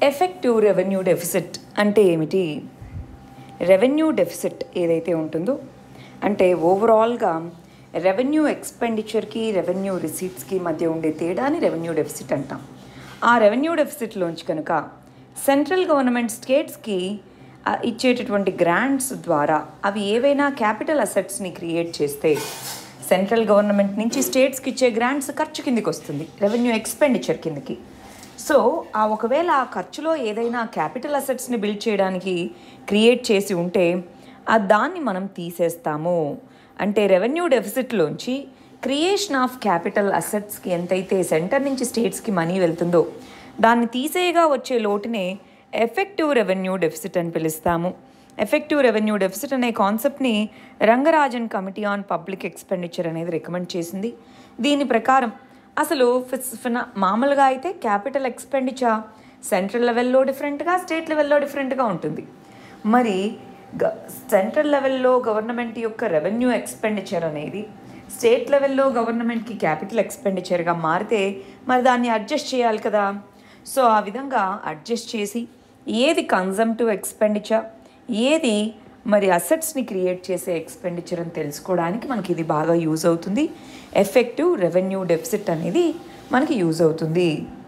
effective revenue deficit అంటే ఏమిటి revenue deficit ఏదైతే ఉంటుందో అంటే ఓవరాల్గా రెవెన్యూ ఎక్స్పెండిచర్కి రెవెన్యూ రిసీట్స్కి మధ్య ఉండే తేడాని రెవెన్యూ డెఫిసిట్ అంటాం ఆ రెవెన్యూ డెఫిసిట్లోంచి కనుక సెంట్రల్ గవర్నమెంట్ స్టేట్స్కి ఆ, ఇచ్చేటటువంటి గ్రాంట్స్ ద్వారా అవి ఏవైనా క్యాపిటల్ అసెట్స్ని క్రియేట్ చేస్తే సెంట్రల్ గవర్నమెంట్ నుంచి స్టేట్స్కి ఇచ్చే గ్రాంట్స్ ఖర్చు కిందకి వస్తుంది రెవెన్యూ ఎక్స్పెండిచర్ కిందకి సో ఆ ఒకవేళ ఆ ఖర్చులో ఏదైనా క్యాపిటల్ అసెట్స్ని బిల్డ్ చేయడానికి క్రియేట్ చేసి ఉంటే ఆ దాన్ని మనం తీసేస్తాము అంటే రెవెన్యూ డెఫిసిట్లోంచి క్రియేషన్ ఆఫ్ క్యాపిటల్ అసెట్స్కి ఎంతైతే సెంటర్ నుంచి స్టేట్స్కి మనీ వెళ్తుందో దాన్ని తీసేయగా వచ్చే లోటునే ఎఫెక్టివ్ రెవెన్యూ డెఫిసిట్ అని పిలుస్తాము ఎఫెక్టివ్ రెవెన్యూ డెఫిసిట్ అనే కాన్సెప్ట్ని Rangarajan committee on public expenditure అనేది రికమెండ్ చేసింది దీని ప్రకారం అసలు ఫిస్ ఫినా మామూలుగా అయితే క్యాపిటల్ ఎక్స్పెండిచర్ సెంట్రల్ లెవెల్లో డిఫరెంట్గా స్టేట్ లెవెల్లో డిఫరెంట్గా ఉంటుంది మరి గ సెంట్రల్ లెవెల్లో గవర్నమెంట్ యొక్క రెవెన్యూ ఎక్స్పెండిచర్ అనేది స్టేట్ లెవెల్లో గవర్నమెంట్కి క్యాపిటల్ ఎక్స్పెండిచర్గా మారితే మరి దాన్ని అడ్జస్ట్ చేయాలి కదా సో ఆ విధంగా అడ్జస్ట్ చేసి ఏది కన్జంప్టివ్ ఎక్స్పెండిచర్ ఏది మరి అసెట్స్ని క్రియేట్ చేసే ఎక్స్పెండిచర్ అని తెలుసుకోవడానికి మనకి ఇది బాగా యూజ్ అవుతుంది ఎఫెక్టివ్ రెవెన్యూ డెఫిసిట్ అనేది మనకి యూజ్ అవుతుంది